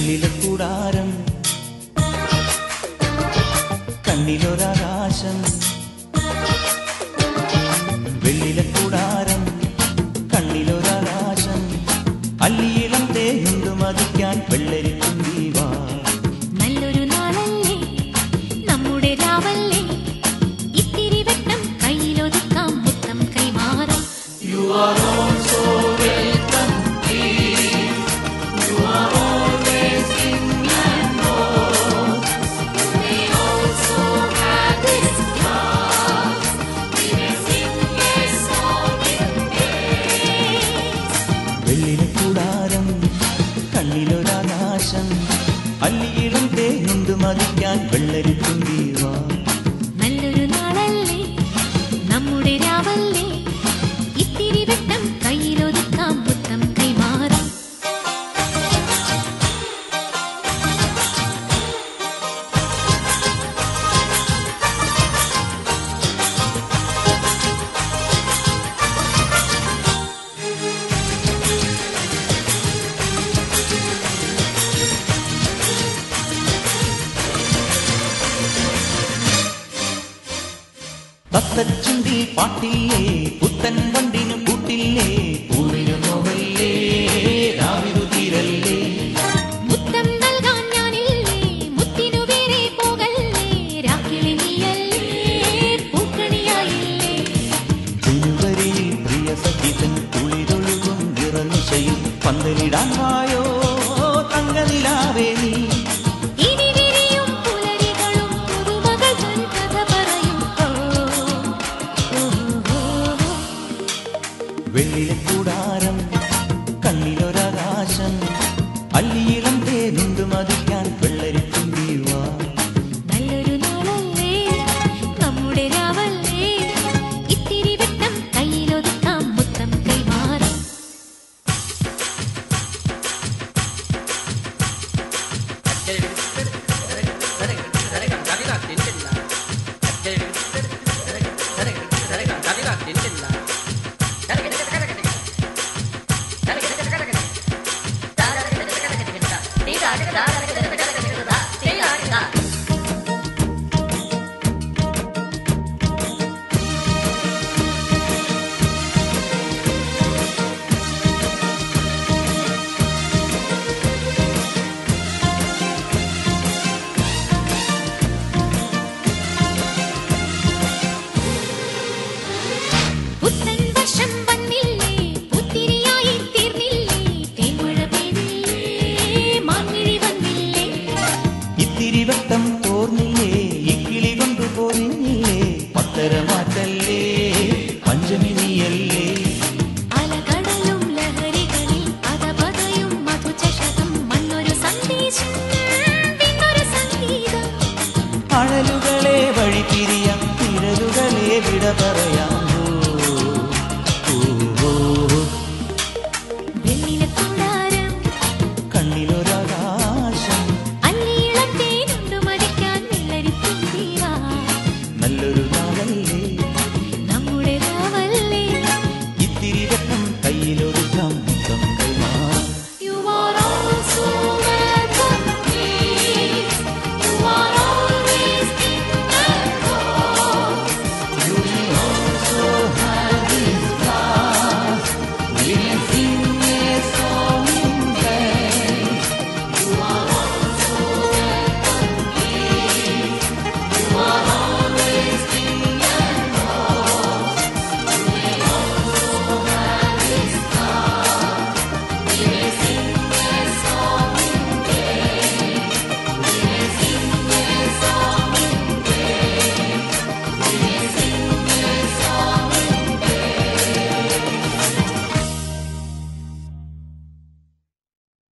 വെള്ളിലെ കൂടാരം കണ്ണിലൊരാകാശം വെള്ളിലെ കൂടാരം കണ്ണിലൊരാകാശം അല്ലിയിളം തേയുണ്ട് മതിക്കാൻ വെള്ളരിക്കും ദീവാ നല്ലൊരു നാളല്ലേ നമ്മുടെ രാവല്ലേ ഇത്തിരി വെട്ടം കയ്യിലൊതുക്കാം മുത്തം കൈമാറാം വെള്ളിലെ കൂടാരം കണ്ണിലൊരാകാശം അല്ലിയിളം തേയുണ്ട് മതിക്കാൻ വെള്ളരിക്കും ദീവാ നല്ലൊരു നാളല്ലേ നമ്മുടെ രാവല്ലേ ഇത്തിരി വെട്ടം കയ്യിലൊതുക്കാം മുത്തം കൈമാറാം തത്തച്ചുണ്ടി പാട്ടില്ലേ പുത്തൻ വണ്ടിനു കൂട്ടില്ലേ പൂവിനു നോവല്ലേ രാവിനു തീരല്ലേ മുത്തം നൽകാൻ ഞാനില്ലേ മുത്തിനു വേറെ പോകല്ലേ രാക്കിളി നീയല്ലേ പൂക്കണിയായില്ലേ ജനുവരി പ്രിയ സഖിതൻ കുളിരൊഴുകും നിറനിശയിൽ പന്തലിടാൻ വായോ തങ്കനിലാവേ നീ